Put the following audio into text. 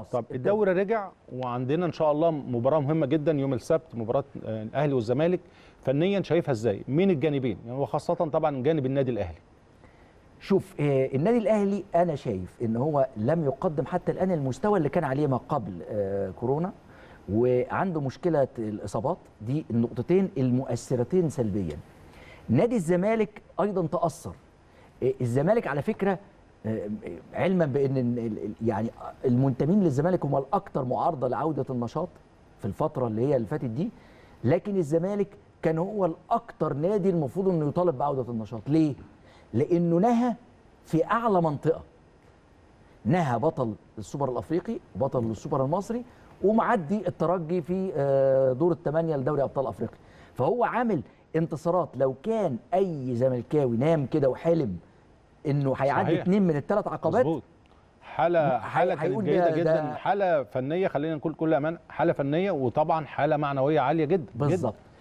خلاص طب الدوري رجع وعندنا ان شاء الله مباراه مهمه جدا يوم السبت مباراه آه، الاهلي والزمالك فنيا شايفها ازاي مين الجانبين يعني وخاصه طبعا جانب النادي الاهلي شوف آه، النادي الاهلي انا شايف ان هو لم يقدم حتى الان المستوى اللي كان عليه ما قبل آه، كورونا وعنده مشكله الاصابات دي النقطتين المؤثرتين سلبيا نادي الزمالك ايضا تاثر آه، الزمالك على فكره آه، علما بان ال- ال- يعني المنتمين للزمالك هم الاكثر معارضه لعوده النشاط في الفتره اللي هي اللي فاتت دي لكن الزمالك كان هو الاكثر نادي المفروض انه يطالب بعوده النشاط ليه لانه نهى في اعلى منطقه نهى بطل السوبر الافريقي وبطل السوبر المصري ومعدي الترجي في آه، دور الثمانيه لدوري ابطال افريقيا فهو عامل انتصارات لو كان اي زملكاوي نام كده وحلم انه هيعدي صحيح. اثنين من الثلاث عقبات مظبوط حاله حاله كانت هيقول ده- جيده ده- جدا حاله فنيه خلينا نقول كل امان حاله فنيه وطبعا حاله معنويه عاليه جدا بالظبط جدا